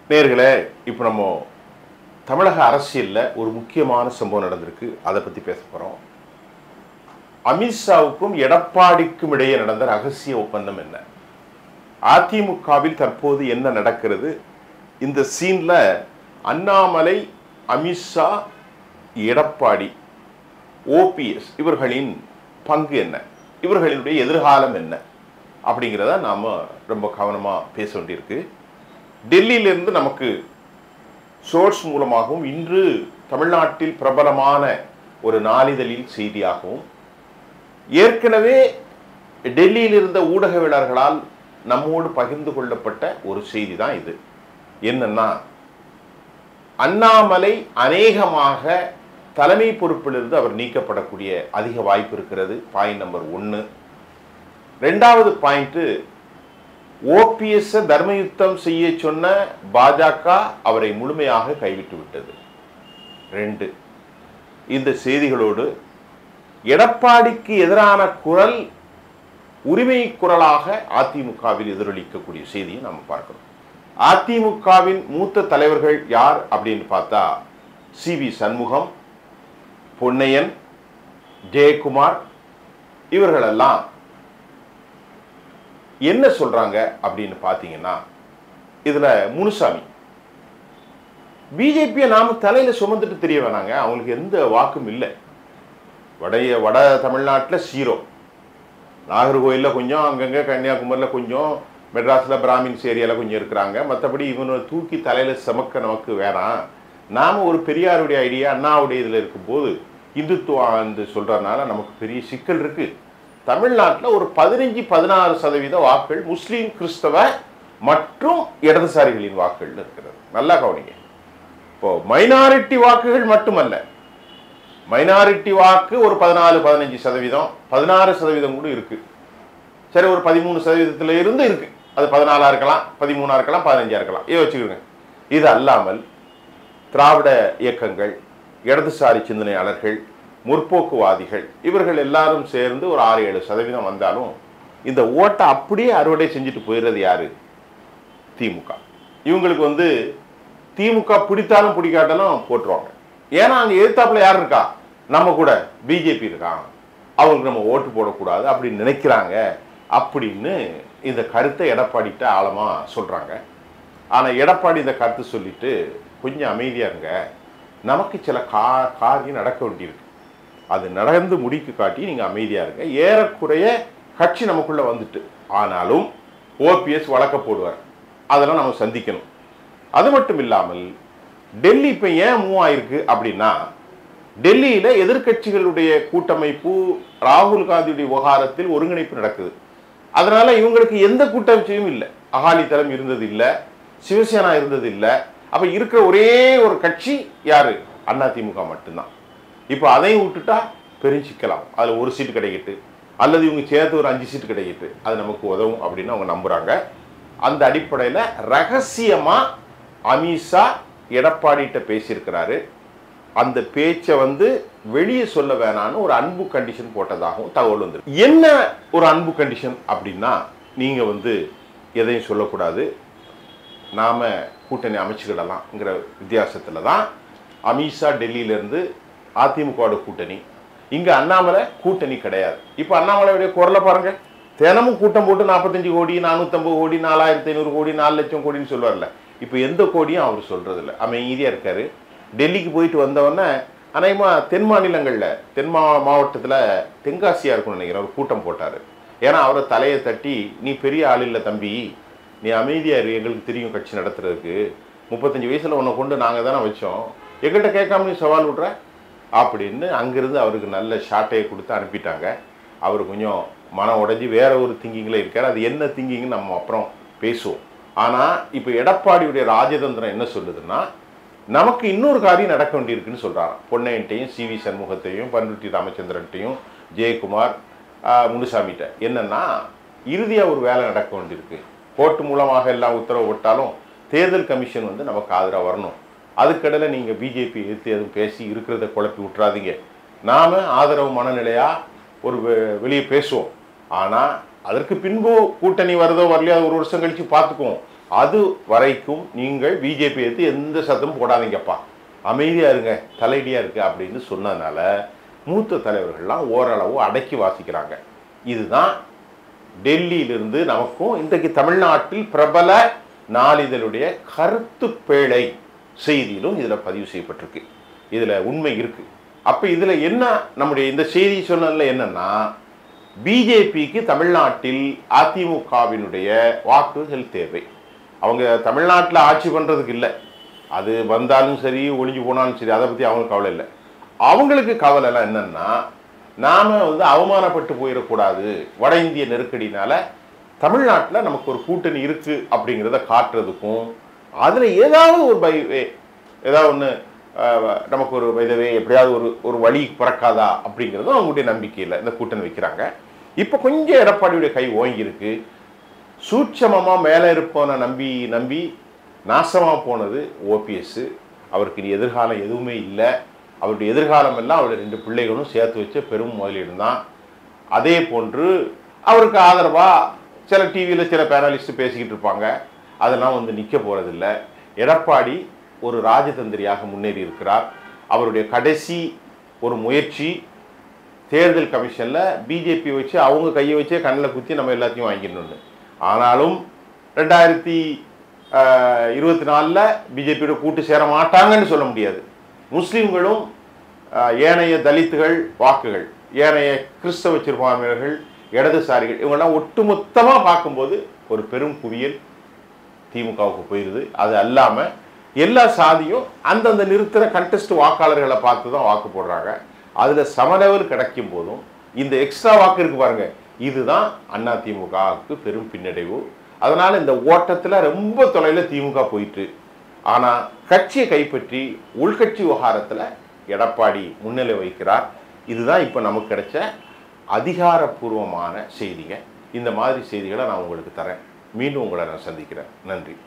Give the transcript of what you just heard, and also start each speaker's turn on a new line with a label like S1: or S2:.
S1: நேர்களே இப்போ நம்ம தமிழக அரசியலில் ஒரு முக்கியமான சம்பவம் நடந்திருக்கு அதை பற்றி பேச போகிறோம் அமித்ஷாவுக்கும் எடப்பாடிக்கும் இடையே நடந்த ரகசிய ஒப்பந்தம் என்ன அதிமுகவில் தற்போது என்ன நடக்கிறது இந்த சீன்ல அண்ணாமலை அமித்ஷா எடப்பாடி ஓபிஎஸ் இவர்களின் பங்கு என்ன இவர்களினுடைய எதிர்காலம் என்ன அப்படிங்கிறத நாம் ரொம்ப கவனமாக பேச வேண்டியிருக்கு டெல்லியிலிருந்து நமக்கு சோர்ஸ் மூலமாகவும் இன்று தமிழ்நாட்டில் பிரபலமான ஒரு நாளிதழில் செய்தியாகவும் ஏற்கனவே டெல்லியில் இருந்த ஊடகவியலாளர்களால் நம்மோடு பகிர்ந்து கொள்ளப்பட்ட ஒரு செய்தி தான் இது என்னன்னா அண்ணாமலை அநேகமாக தலைமை பொறுப்பிலிருந்து அவர் நீக்கப்படக்கூடிய அதிக வாய்ப்பு இருக்கிறது பாயிண்ட் நம்பர் ஒன்று ரெண்டாவது பாயிண்ட் ஓபிஎஸ் தர்மயுத்தம் செய்ய சொன்ன பாஜக அவரை முழுமையாக கைவிட்டு விட்டது ரெண்டு இந்த செய்திகளோடு எடப்பாடிக்கு எதிரான குரல் உரிமை குரலாக அதிமுகவில் எதிரொலிக்கக்கூடிய செய்தியை நம்ம பார்க்கிறோம் அதிமுகவின் மூத்த தலைவர்கள் யார் அப்படின்னு பார்த்தா சி வி சண்முகம் பொன்னையன் ஜெயக்குமார் இவர்களெல்லாம் என்ன சொல்றாங்க அப்படின்னு பார்த்தீங்கன்னா இதுல முனுசாமி பிஜேபியை நாம தலையில சுமந்துட்டு தெரிய வேணாங்க அவங்களுக்கு எந்த வாக்கும் இல்லை வடைய வட தமிழ்நாட்டில் சீரோ நாகர்கோயிலில் கொஞ்சம் அங்கங்கே கன்னியாகுமரியில் கொஞ்சம் மெட்ராஸில் பிராமின்ஸ் ஏரியாவில் கொஞ்சம் இருக்கிறாங்க மற்றபடி இவனை தூக்கி தலையில் சுமக்க நமக்கு வேணாம் நாம் ஒரு பெரியாருடைய ஐடியா அண்ணாவுடைய இதில் இருக்கும்போது இந்துத்துவம் என்று சொல்கிறதுனால நமக்கு பெரிய சிக்கல் இருக்குது தமிழ்நாட்டில் ஒரு பதினஞ்சு பதினாறு சதவீத வாக்குகள் முஸ்லீம் கிறிஸ்தவ மற்றும் இடதுசாரிகளின் வாக்குகள் இருக்கிறது நல்லா கவனிங்க இப்போ மைனாரிட்டி வாக்குகள் மட்டுமல்ல மைனாரிட்டி வாக்கு ஒரு பதினாலு பதினஞ்சு சதவீதம் பதினாறு சதவீதம் கூட இருக்கு சரி ஒரு பதிமூணு சதவீதத்துல இருந்து இருக்கு அது பதினாலா இருக்கலாம் பதிமூணா இருக்கலாம் பதினஞ்சா இருக்கலாம் இதை வச்சுக்கோங்க இது அல்லாமல் திராவிட இயக்கங்கள் இடதுசாரி சிந்தனையாளர்கள் முற்போக்குவாதிகள் இவர்கள் எல்லாரும் சேர்ந்து ஒரு ஆறு ஏழு சதவீதம் வந்தாலும் இந்த ஓட்டை அப்படியே அறுவடை செஞ்சுட்டு போயிடுறது யாரு திமுக இவங்களுக்கு வந்து திமுக பிடித்தாலும் பிடிக்காட்டாலும் போட்டுருவாங்க ஏன்னா அங்க எதிர்த்தாப்புல யார் இருக்கா நம்ம கூட பிஜேபி இருக்கான் அவங்களுக்கு நம்ம ஓட்டு போடக்கூடாது அப்படின்னு நினைக்கிறாங்க அப்படின்னு இந்த கருத்தை எடப்பாடிட்ட ஆழமா சொல்றாங்க ஆனா எடப்பாடி இந்த கருத்து சொல்லிட்டு கொஞ்சம் அமைதியா இருங்க நமக்கு சில கா காரியம் நடக்க வேண்டியிருக்கு அது நடந்து முடிக்கு காட்டி நீங்க அமைதியா இருங்க ஏறக்குறைய கட்சி நமக்குள்ள வந்துட்டு ஆனாலும் ஓபிஎஸ் வழக்க போடுவார் அதெல்லாம் நம்ம சந்திக்கணும் அது மட்டும் இல்லாமல் டெல்லி இப்போ ஏன் மூவ் ஆயிருக்கு அப்படின்னா டெல்லியில எதிர்க்கட்சிகளுடைய கூட்டமைப்பு ராகுல் காந்தியுடைய விவகாரத்தில் ஒருங்கிணைப்பு நடக்குது அதனால இவங்களுக்கு எந்த கூட்டமைச்சையும் இல்லை அகாலிதளம் இருந்தது இல்லை சிவசேனா இருந்தது இல்லை அப்ப இருக்கிற ஒரே ஒரு கட்சி யாரு அதிமுக மட்டும்தான் இப்போ அதையும் விட்டுட்டா பெருஞ்சிக்கலாம் அதில் ஒரு சீட்டு கிடைக்கிட்டு அல்லது இவங்க சேர்த்து ஒரு அஞ்சு சீட்டு கிடைக்கிட்டு அது நமக்கு உதவும் அப்படின்னு அவங்க நம்புறாங்க அந்த அடிப்படையில் ரகசியமா அமித்ஷா எடப்பாடிகிட்ட பேசியிருக்கிறாரு அந்த பேச்சை வந்து வெளியே சொல்ல வேணான்னு ஒரு அன்பு கண்டிஷன் போட்டதாகவும் தகவல் வந்து என்ன ஒரு அன்பு கண்டிஷன் அப்படின்னா நீங்க வந்து எதையும் சொல்லக்கூடாது நாம கூட்டணி அமைச்சுக்கிடலாம்ங்கிற வித்தியாசத்துல தான் அமித்ஷா டெல்லியிலேருந்து அதிமுகவோட கூட்டணி இங்க அண்ணாமலை கூட்டணி கிடையாது இப்போ அண்ணாமலையுடைய குரலை பாருங்க தினமும் கூட்டம் போட்டு நாற்பத்தஞ்சு கோடி நானூற்றம்பது கோடி நாலாயிரத்தி ஐநூறு கோடி நாலு லட்சம் கோடின்னு சொல்லுவார்ல இப்போ எந்த கோடியும் அவர் சொல்றது இல்லை அமைதியாக இருக்காரு டெல்லிக்கு போயிட்டு வந்தவொடனே அநேகமாக தென் மாநிலங்களில் தென் மா மாவட்டத்தில் தென்காசியாக இருக்கும்னு நினைக்கிறேன் ஒரு கூட்டம் போட்டார் ஏன்னா அவரை தலையை தட்டி நீ பெரிய ஆள் இல்லை தம்பி நீ அமைதியாக இரு எங்களுக்கு தெரியும் கட்சி நடத்துறதுக்கு முப்பத்தஞ்சு வயசில் உன்னை கொண்டு நாங்கள் தானே வச்சோம் எங்கள்கிட்ட கேட்காம நீ சவால் விட்ற அப்படின்னு அங்கிருந்து அவருக்கு நல்ல ஷாட்டையை கொடுத்து அனுப்பிட்டாங்க அவர் கொஞ்சம் மனம் உடைஞ்சு வேற ஒரு திங்கிங்கில் இருக்கார் அது என்ன திங்கிங்னு நம்ம அப்புறம் பேசுவோம் ஆனால் இப்போ எடப்பாடியுடைய ராஜதந்திரம் என்ன சொல்லுதுன்னா நமக்கு இன்னொரு காரியம் நடக்க வேண்டியிருக்குன்னு சொல்கிறாராம் பொன்னையன்ட்டையும் சி வி சண்முகத்தையும் பன்ருட்டி ராமச்சந்திரன்ட்டையும் ஜெயக்குமார் ஆஹ், முனுசாமிகிட்ட என்னன்னா இறுதியாக ஒரு வேலை நடக்க வேண்டியிருக்கு கோர்ட் மூலமாக எல்லாம் உத்தரவு போட்டாலும் தேர்தல் கமிஷன் வந்து நமக்கு ஆதரவாக வரணும் அதுக்கடையில் நீங்கள் பிஜேபி எதிர்த்து எதுவும் பேசி இருக்கிறத குழப்பி விட்டுறாதீங்க நாம ஆதரவு மனநிலையா ஒரு வெ- வெளியே பேசுவோம் ஆனால் அதற்கு பின்பு கூட்டணி வருதோ வரலையோ அது ஒரு வருஷம் கழிச்சு பார்த்துக்குவோம் அது வரைக்கும் நீங்கள் பிஜேபி எடுத்து எந்த சத்தமும் போடாதீங்கப்பா அமைதியா இருங்க தலையடியா இருக்கு அப்படின்னு சொன்னதுனால மூத்த தலைவர்கள்லாம் ஓரளவு அடக்கி வாசிக்கிறாங்க இதுதான் டெல்லியிலிருந்து நமக்கும் இன்றைக்கு தமிழ்நாட்டில் பிரபல நாளிதழுடைய கருத்து பேழை செய்தியிலும் இதில் பதிவு செய்யப்பட்டிருக்கு இதில் உண்மை இருக்கு அப்போ இதில் என்ன நம்முடைய இந்த செய்தி சொன்னதில் என்னன்னா பிஜேபிக்கு தமிழ்நாட்டில் அதிமுகவினுடைய வாக்குகள் தேவை அவங்க தமிழ்நாட்டில் ஆட்சி பண்ணுறதுக்கு இல்லை அது வந்தாலும் சரி ஒளிஞ்சு போனாலும் சரி அதை பற்றி அவங்களுக்கு கவலை இல்லை அவங்களுக்கு கவலை எல்லாம் என்னன்னா நாம வந்து அவமானப்பட்டு போயிடக்கூடாது வட இந்திய நெருக்கடினால தமிழ்நாட்டில் நமக்கு ஒரு கூட்டணி இருக்கு அப்படிங்கிறத காட்டுறதுக்கும் அதில் ஏதாவது ஒரு பை வே- ஏதாவது ஒன்று நமக்கு ஒரு வைதவே எப்படியாவது ஒரு ஒரு வழி பிறக்காதா அப்படிங்கிறதும் அவங்களுடைய நம்பிக்கையில் இந்த கூட்டணி வைக்கிறாங்க இப்போ கொஞ்சம் எடப்பாடியுடைய கை ஓங்கியிருக்கு சூட்சமமாக மேலே இருப்பவனை நம்பி நம்பி நாசமாக போனது ஓபிஎஸ் அவருக்கு இனி எதிர்காலம் எதுவுமே இல்லை அவருடைய எதிர்காலம் எல்லாம் அவருடைய ரெண்டு பிள்ளைகளும் சேர்த்து வச்ச பெரும் முதலீடு தான் அதே போன்று அவருக்கு ஆதரவாக சில டிவியில் சில பேனலிஸ்ட் பேசிக்கிட்டு இருப்பாங்க அதெல்லாம் வந்து நிற்க போகிறதில்ல எடப்பாடி ஒரு ராஜதந்திரியாக முன்னேறி இருக்கிறார் அவருடைய கடைசி ஒரு முயற்சி தேர்தல் கமிஷனில் பிஜேபி வச்சு அவங்க கையை வச்சே கண்ணில் குத்தி நம்ம எல்லாத்தையும் வாங்கிடணும்னு ஆனாலும் ரெண்டாயிரத்தி இருபத்தி நாலில் பிஜேபியோட கூட்டு சேர மாட்டாங்கன்னு சொல்ல முடியாது முஸ்லீம்களும் ஆஹ், ஏனைய தலித்துகள் வாக்குகள் ஏனைய கிறிஸ்தவ சிறுபான்மையினர்கள் இடதுசாரிகள் இவங்கெல்லாம் ஒட்டுமொத்தமாக பார்க்கும்போது ஒரு பெரும் குவியல் திமுகவுக்கு போயிடுது அது அல்லாமல் எல்லா சாதியும் அந்தந்த நிறுத்துகிற கண்டெஸ்ட் வாக்காளர்களை பார்த்து தான் வாக்கு போடுறாங்க அதில் சமலெவல் கிடைக்கும் போதும் இந்த எக்ஸ்ட்ரா வாக்கு இருக்கு பாருங்க இதுதான் அண்ணா திமுகவுக்கு பெரும் பின்னடைவு அதனால இந்த ஓட்டத்தில் ரொம்ப தொலைவில் திமுக போயிட்டு ஆனால் கட்சியை கைப்பற்றி உள்கட்சி விவகாரத்தில் எடப்பாடி முன்னிலை வைக்கிறார் இதுதான் இப்போ நமக்கு கிடைச்ச அதிகாரப்பூர்வமான செய்திங்க இந்த மாதிரி செய்திகளை நான் உங்களுக்கு தரேன் மீண்டும் உங்களை நான் சந்திக்கிறேன் நன்றி